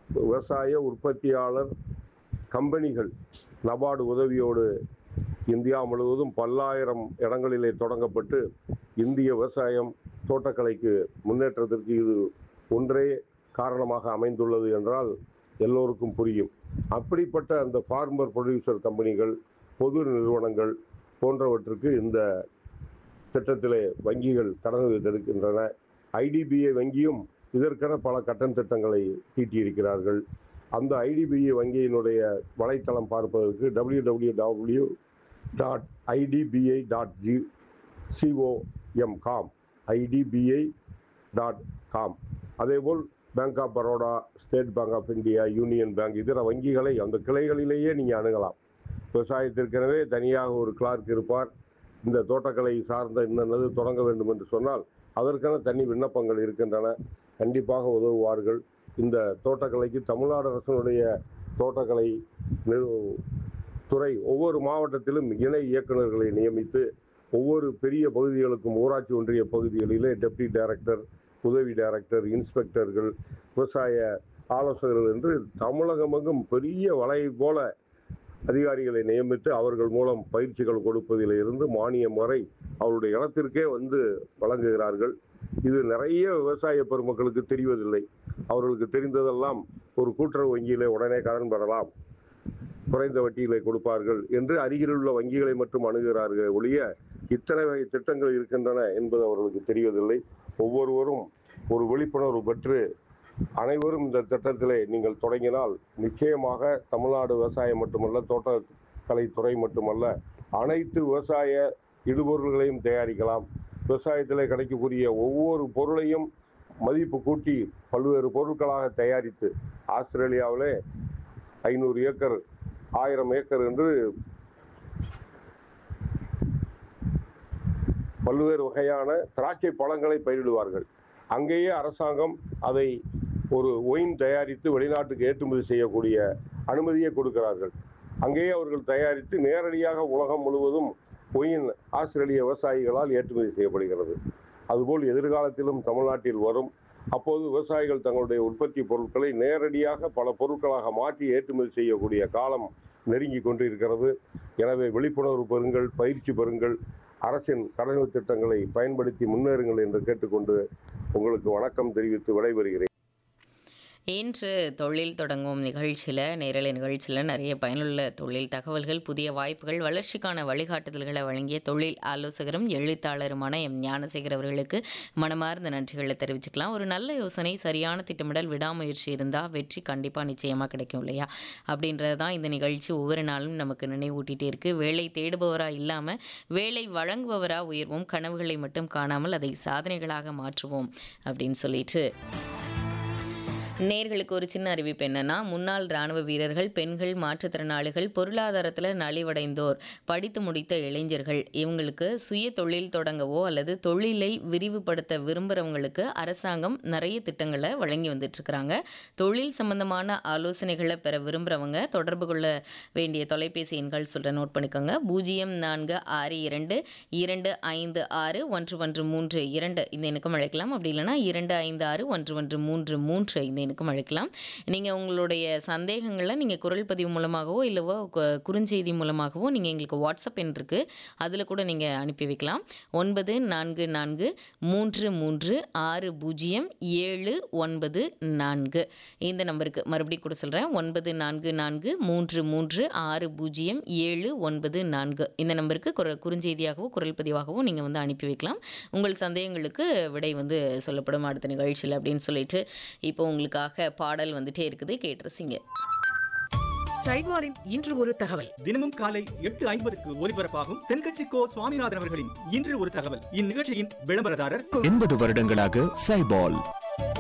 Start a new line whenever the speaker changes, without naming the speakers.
விவசாய உற்பத்தியாளர் கம்பெனிகள் நபார்டு உதவியோடு இந்தியா முழுவதும் பல்லாயிரம் இடங்களிலே தொடங்கப்பட்டு இந்திய விவசாயம் தோட்டக்கலைக்கு முன்னேற்றத்திற்கு இது ஒன்றே காரணமாக அமைந்துள்ளது என்றால் எல்லோருக்கும் புரியும் அப்படிப்பட்ட அந்த ஃபார்மர் ப்ரொடியூசர் கம்பெனிகள் பொது நிறுவனங்கள் போன்றவற்றுக்கு இந்த திட்டத்திலே வங்கிகள் கடன் எடுக்கின்றன ஐடிபிஐ வங்கியும் இதற்கென பல கட்டண திட்டங்களை தீட்டியிருக்கிறார்கள் அந்த ஐடிபிஐ வங்கியினுடைய வலைத்தளம் பார்ப்பதற்கு W W W dot IDBI dot G COM com IDBI dot com அதேபோல் bank of Baroda state bank of India union bank இதர வங்கிகளை அந்த கிளைகளிலேயே நீங்கள் அணுகலாம் விவசாயத்திற்கெனவே தனியாக ஒரு கிளார்க் இருப்பார் இந்த தோட்டக்கலை சார்ந்த இன்னது தொடங்க வேண்டும் என்று சொன்னால் அதற்கான தனி விண்ணப்பங்கள் இருக்கின்றன கண்டிப்பாக உதவுவார்கள் இந்த தோட்டக்கலைக்கு தமிழ்நாடு அரசினுடைய தோட்டக்கலை நிறு- துறை ஒவ்வொரு மாவட்டத்திலும் இணை இயக்குநர்களை நியமித்து ஒவ்வொரு பெரிய பகுதிகளுக்கும் ஊராட்சி ஒன்றிய பகுதிகளிலே டெப்டி டைரக்டர் உதவி டைரக்டர் இன்ஸ்பெக்டர்கள் விவசாய ஆலோசகர்கள் என்று தமிழகமெங்கும் பெரிய வலை போல அதிகாரிகளை நியமித்து அவர்கள் மூலம் பயிற்சிகள் கொடுப்பதில் இருந்து மானியம் வரை அவருடைய இடத்திற்கே வந்து வழங்குகிறார்கள் இது நிறைய விவசாய பெருமக்களுக்கு தெரிவதில்லை அவர்களுக்கு தெரிந்ததெல்லாம் ஒரு கூட்டுறவு வங்கியிலே உடனே கடன் பெறலாம் குறைந்த வட்டியிலே கொடுப்பார்கள் என்று அருகிலுள்ள வங்கிகளை மட்டும் அணுகிறார்கள் ஒழிய இத்தனை வகை திட்டங்கள் இருக்கின்றன என்பது அவர்களுக்கு தெரியவதில்லை ஒவ்வொருவரும் ஒரு விழிப்புணர்வு பெற்று அனைவரும் இந்த திட்டத்திலே நீங்கள் தொடங்கினால் நிச்சயமாக தமிழ்நாடு விவசாயம் மட்டுமல்ல தோட்டக்கலைத்துறை மட்டுமல்ல அனைத்து விவசாய இடுபொருள்களையும் தயாரிக்கலாம் விவசாயத்திலே கிடைக்கக்கூடிய ஒவ்வொரு பொருளையும் மதிப்பு கூட்டி பல்வேறு பொருட்களாக தயாரித்து ஆஸ்திரேலியாவிலே ஐநூறு ஏக்கர் ஆயிரம் ஏக்கர் என்று பல்வேறு வகையான திராட்சை பழங்களை பயிரிடுவார்கள் அங்கேயே அரசாங்கம் அதை ஒரு ஒயின் தயாரித்து வெளிநாட்டுக்கு ஏற்றுமதி செய்யக்கூடிய அனுமதியை கொடுக்கிறார்கள் அங்கேயே அவர்கள் தயாரித்து நேரடியாக உலகம் முழுவதும் ஒயின் ஆஸ்திரேலிய விவசாயிகளால் ஏற்றுமதி செய்யப்படுகிறது அதுபோல் எதிர்காலத்திலும் தமிழ்நாட்டில் வரும் அப்போது விவசாயிகள் தங்களுடைய உற்பத்தி பொருட்களை நேரடியாக பல பொருட்களாக மாற்றி ஏற்றுமதி செய்யக்கூடிய காலம் நெருங்கி கொண்டு இருக்கிறது எனவே விழிப்புணர்வு பெறுங்கள் பயிற்சி பெறுங்கள் அரசின் கடனு திட்டங்களை பயன்படுத்தி முன்னேறுங்கள் என்று கேட்டுக்கொண்டு உங்களுக்கு வணக்கம் தெரிவித்து விடைபெறுகிறேன்
இன்று தொழில் தொடங்கும் நிகழ்ச்சியில் நேரலை நிகழ்ச்சியில் நிறைய பயனுள்ள தொழில் தகவல்கள் புதிய வாய்ப்புகள் வளர்ச்சிக்கான வழிகாட்டுதல்களை வழங்கிய தொழில் ஆலோசகரும் எழுத்தாளருமான எம் ஞானசேகர் அவர்களுக்கு மனமார்ந்த நன்றிகளை தெரிவிச்சுக்கலாம் ஒரு நல்ல யோசனை சரியான திட்டமிடல் விடாமுயற்சி இருந்தால் வெற்றி கண்டிப்பாக நிச்சயமாக கிடைக்கும் இல்லையா அப்படின்றது தான் இந்த நிகழ்ச்சி ஒவ்வொரு நாளும் நமக்கு நினைவூட்டிகிட்டே இருக்குது வேலை தேடுபவராக இல்லாமல் வேலை வழங்குபவராக உயர்வோம் கனவுகளை மட்டும் காணாமல் அதை சாதனைகளாக மாற்றுவோம் அப்படின்னு சொல்லிட்டு நேர்களுக்கு ஒரு சின்ன அறிவிப்பு என்னன்னா முன்னாள் ராணுவ வீரர்கள் பெண்கள் மாற்றுத்திறனாளிகள் பொருளாதாரத்தில் நலிவடைந்தோர் படித்து முடித்த இளைஞர்கள் இவங்களுக்கு சுய தொழில் தொடங்கவோ அல்லது தொழிலை விரிவுபடுத்த விரும்புகிறவங்களுக்கு அரசாங்கம் நிறைய திட்டங்களை வழங்கி வந்துட்டுருக்குறாங்க தொழில் சம்பந்தமான ஆலோசனைகளை பெற விரும்புகிறவங்க தொடர்பு கொள்ள வேண்டிய தொலைபேசி எண்கள் சொல்கிற நோட் பண்ணிக்கோங்க பூஜ்ஜியம் நான்கு ஆறு இரண்டு இரண்டு ஐந்து ஆறு ஒன்று ஒன்று மூன்று இரண்டு இந்த எண்ணுக்கும் அழைக்கலாம் அப்படி இல்லைன்னா இரண்டு ஐந்து ஆறு ஒன்று ஒன்று மூன்று மூன்று இந்த எண்ணுக்கும் அழைக்கலாம் நீங்கள் உங்களுடைய சந்தேகங்களை நீங்கள் குரல் பதிவு மூலமாகவோ இல்லவோ கு- குறுஞ்செய்தி மூலமாகவோ நீங்கள் எங்களுக்கு வாட்ஸ்அப் எண் இருக்குது அதில் கூட நீங்கள் அனுப்பி வைக்கலாம் ஒன்பது நான்கு நான்கு மூன்று மூன்று ஆறு பூஜ்ஜியம் ஏழு ஒன்பது நான்கு இந்த நம்பருக்கு மறுபடியும் கூட சொல்கிறேன் ஒன்பது நான்கு நான்கு மூன்று மூன்று ஆறு பூஜ்ஜியம் ஏழு ஒன்பது நான்கு இந்த நம்பருக்கு குர குறுஞ்செய்தியாகவோ குரல் பதிவாகவோ நீங்கள் வந்து அனுப்பி வைக்கலாம் உங்கள் சந்தேகங்களுக்கு விடை வந்து சொல்லப்படும் அடுத்த நிகழ்ச்சியில் அப்படின்னு சொல்லிட்டு இப்போ உங்களுக்காக பாடல் வந்துட்டே இருக்குது கேட்டு ரசிங்க
சைட்வாரின் இன்று ஒரு தகவல்
தினமும் காலை எட்டு ஐம்பதுக்கு ஒலிபரப்பாகும் தென்கட்சி கோ சுவாமிநாதன் அவர்களின் இன்று ஒரு தகவல் இந்நிகழ்ச்சியின் விளம்பரதாரர்
எண்பது வருடங்களாக சைபால்